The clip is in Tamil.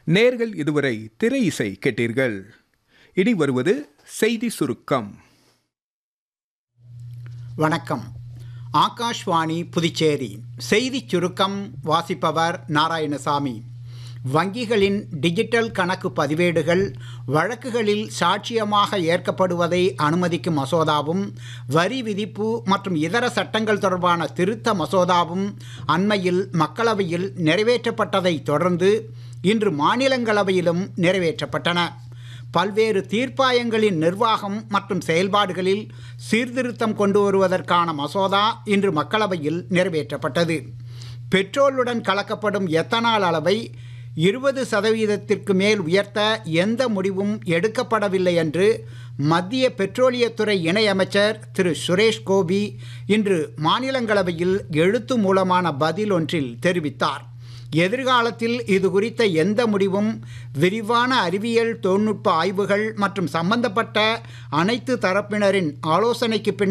நேர்கள் இதுவரை திரை இசை கேட்டீர்கள் இனி வருவது செய்தி சுருக்கம் வணக்கம் ஆகாஷ்வாணி புதுச்சேரி செய்திச் சுருக்கம் வாசிப்பவர் நாராயணசாமி வங்கிகளின் டிஜிட்டல் கணக்கு பதிவேடுகள் வழக்குகளில் சாட்சியமாக ஏற்கப்படுவதை அனுமதிக்கும் மசோதாவும் வரி விதிப்பு மற்றும் இதர சட்டங்கள் தொடர்பான திருத்த மசோதாவும் அண்மையில் மக்களவையில் நிறைவேற்றப்பட்டதை தொடர்ந்து இன்று மாநிலங்களவையிலும் நிறைவேற்றப்பட்டன பல்வேறு தீர்ப்பாயங்களின் நிர்வாகம் மற்றும் செயல்பாடுகளில் சீர்திருத்தம் கொண்டு வருவதற்கான மசோதா இன்று மக்களவையில் நிறைவேற்றப்பட்டது பெட்ரோலுடன் கலக்கப்படும் எத்தனால் அளவை இருபது சதவீதத்திற்கு மேல் உயர்த்த எந்த முடிவும் எடுக்கப்படவில்லை என்று மத்திய பெட்ரோலியத்துறை இணையமைச்சர் திரு சுரேஷ் கோபி இன்று மாநிலங்களவையில் எழுத்து மூலமான பதில் ஒன்றில் தெரிவித்தார் எதிர்காலத்தில் இது குறித்த எந்த முடிவும் விரிவான அறிவியல் தொழில்நுட்ப ஆய்வுகள் மற்றும் சம்பந்தப்பட்ட அனைத்து தரப்பினரின் ஆலோசனைக்கு பின்னர்